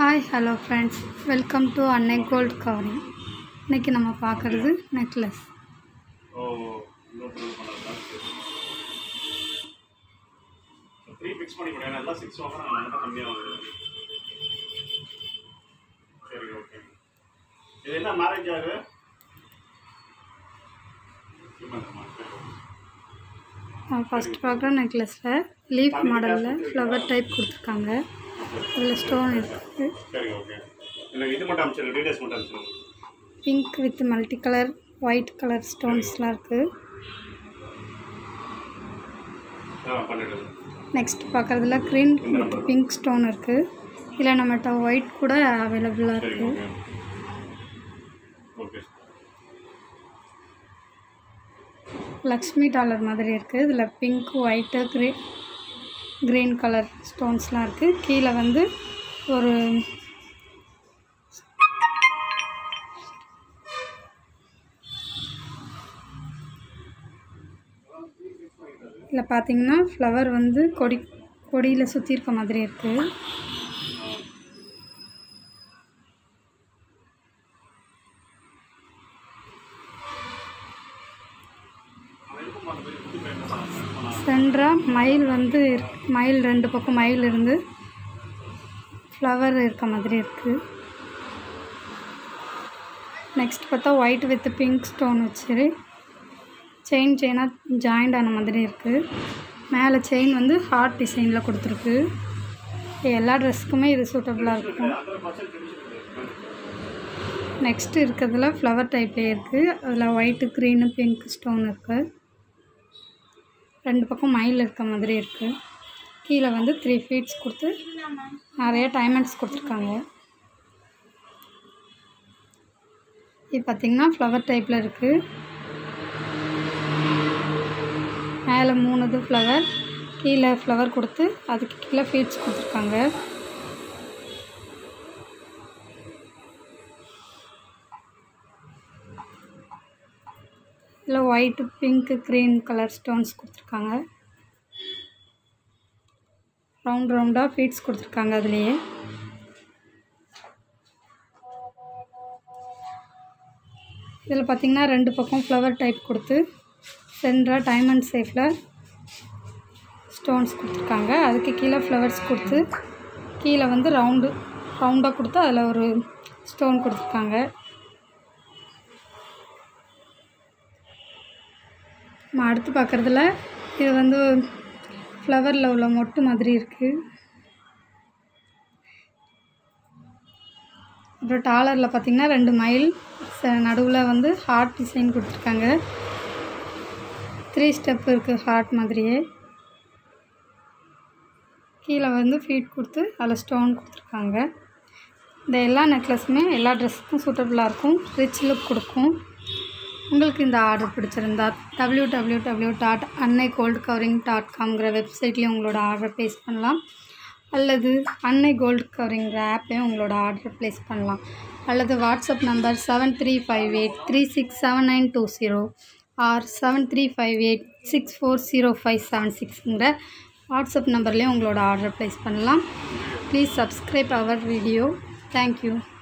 Hi hello friends welcome to Annai gold covering இன்றைக்கி நம்ம பார்க்குறது நெக்லஸ் ஓ இன்னொரு இது பண்ணலாம் த்ரீ ஃபிக்ஸ் பண்ணி கொடுங்க எல்லாம் சிக்ஸ் வாங்கினா நான் நல்லா கம்மியாக வாங்குது சரி ஓகே இது என்ன மேரேஜ் ஆகு சுமந்தம்மா சரி okay. நம்ம ஃபஸ்ட் பார்க்குற நெக்லஸில் லீஃப் மாடலில் ஃப்ளவர் டைப் கொடுத்துருக்காங்க அதில் ஸ்டோன் இருக்குது சரி ஓகே எனக்கு இது மட்டும் அனுப்பிச்சிருங்க டீடைல்ஸ் மட்டும் அனுப்பிச்சிருங்க pink with multi colour white colour ஸ்டோன்ஸ்லாம் இருக்குது ஆ பண்ணிடுங்க நெக்ஸ்ட் பார்க்குறதுல க்ரீன் வித் பிங்க் ஸ்டோன் இருக்குது இதில் நம்மகிட்ட ஒயிட் கூட அவைலபிளாக சரி இருக்குது ஓகே ஓகே லக்ஷ்மி டாலர் மாதிரி இருக்குது இதில் பிங்க் ஒயிட்டு க்ரீ க்ரீன் கலர் ஸ்டோன்ஸ்லாம் இருக்குது கீழே வந்து ஒரு இதில் பார்த்தீங்கன்னா ஃப்ளவர் வந்து கொடி கொடியில் சுற்றி இருக்க மாதிரி இருக்குது சென்டராக மயில் வந்து இருக்கு மயில் ரெண்டு பக்கம் மயில் இருந்து ஃப்ளவர் இருக்க மாதிரி இருக்குது நெக்ஸ்ட் பார்த்தா ஒயிட் வித் பிங்க் ஸ்டோன் வச்சு செயின் செயினாக ஜாயிண்ட் ஆன மாதிரி இருக்குது மேலே செயின் வந்து ஹார்ட் டிசைனில் கொடுத்துருக்கு எல்லா ட்ரெஸ்க்குமே இது சூட்டபுளாக இருக்கும் நெக்ஸ்ட் இருக்கிறதுல ஃப்ளவர் டைப்லேயே இருக்குது அதில் ஒயிட்டு க்ரீனு பிங்க் ஸ்டோன் இருக்குது ரெண்டு பக்கம் மயில் இருக்க மாதிரி இருக்குது கீழே வந்து த்ரீ ஃபீட்ஸ் கொடுத்து நிறைய டைமண்ட்ஸ் கொடுத்துருக்காங்க இது பார்த்திங்கன்னா ஃப்ளவர் டைப்பில் இருக்குது மேலே மூணு இது ஃப்ளவர் கீழே ஃப்ளவர் கொடுத்து அதுக்கு கீழே ஃபீட்ஸ் கொடுத்துருக்காங்க இதில் white pink green colour stones கொடுத்துருக்காங்க ரவுண்ட் ரவுண்டாக ஃபீட்ஸ் கொடுத்துருக்காங்க அதுலேயே இதில் பார்த்திங்கன்னா ரெண்டு பக்கம் ஃப்ளவர் டைப் கொடுத்து சென்டராக டைமண்ட் ஷேஃபில் ஸ்டோன்ஸ் கொடுத்துருக்காங்க அதுக்கு கீழே ஃப்ளவர்ஸ் கொடுத்து கீழே வந்து ரவுண்டு ரவுண்டாக கொடுத்து அதில் ஒரு ஸ்டோன் கொடுத்துருக்காங்க நம்ம அடுத்து பார்க்குறதுல இது வந்து ஃப்ளவரில் உள்ள மொட்டு மாதிரி இருக்குது அப்புறம் டாலரில் பார்த்திங்கன்னா ரெண்டு மயில் நடுவில் வந்து ஹார்ட் டிசைன் கொடுத்துருக்காங்க த்ரீ ஸ்டெப் இருக்குது ஹார்ட் மாதிரியே கீழே வந்து ஃபீட் கொடுத்து அதில் ஸ்டோன் கொடுத்துருக்காங்க இந்த எல்லா நெக்லஸுமே எல்லா ட்ரெஸ்ஸுக்கும் சூட்டபுளாக இருக்கும் ரிச் லுக் கொடுக்கும் உங்களுக்கு இந்த ஆர்டர் பிடிச்சிருந்தா W W W dot Annai gold covering dot காம்ங்கிற வெப்சைட்லேயும் உங்களோட ஆர்டரை ப்ளேஸ் பண்ணலாம் அல்லது அன்னை கோல்டு கவரிங்கிற ஆப்லேயும் உங்களோட ஆர்டர் ப்ளேஸ் பண்ணலாம் அல்லது WhatsApp number seven three five eight three six seven nine two zero or seven three five eight six four zero five seven சிக்ஸுங்கிற வாட்ஸ்அப் நம்பர்லேயும் உங்களோட ஆர்டர் ப்ளேஸ் பண்ணலாம் please subscribe our video thank you